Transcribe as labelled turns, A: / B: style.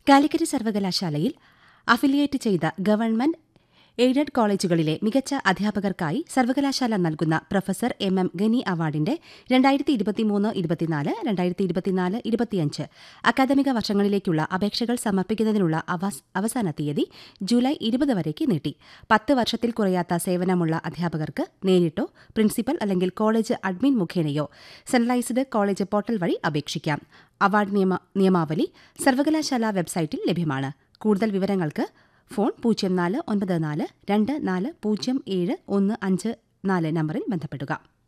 A: കാലിക്കറ്റ് സർവകലാശാലയിൽ അഫിലിയേറ്റ് ചെയ്ത government aided കോളേജുകളിലെ മികച്ച അധ്യാപകർക്കായി സർവകലാശാല നൽകുന്ന പ്രൊഫസർ എം എം ഗനി അവാർഡിന്റെ രണ്ടായിരത്തി ഇരുപത്തിമൂന്ന് ഇരുപത്തിനാല് രണ്ടായിരത്തി ഇരുപത്തിനാല് ഇരുപത്തിയഞ്ച് അക്കാദമിക വർഷങ്ങളിലേക്കുള്ള അപേക്ഷകൾ സമർപ്പിക്കുന്നതിനുള്ള അവസ്- അവസാന തീയതി ജൂലൈ ഇരുപത് വരേക്ക് നീട്ടി പത്ത് വർഷത്തിൽ കുറയാത്ത സേവനമുള്ള അധ്യാപകർക്ക് നേരിട്ടോ പ്രിൻസിപ്പൽ അല്ലെങ്കിൽ കോളേജ് അഡ്മിൻ മുഖേനയോ സെൻട്രലൈസ്ഡ് കോളേജ് പോർട്ടൽ വഴി അപേക്ഷിക്കാം അവാർഡ് നിയമ നിയമാവലി സർവകലാശാല വെബ്സൈറ്റിൽ ലഭ്യമാണ് കൂടുതൽ വിവരങ്ങൾക്ക് ഫോൺ പൂജ്യം നാല് ഒൻപത് നാല് രണ്ട് നാല് പൂജ്യം ഏഴ് ഒന്ന് അഞ്ച് നാല് നമ്പറിൽ ബന്ധപ്പെടുക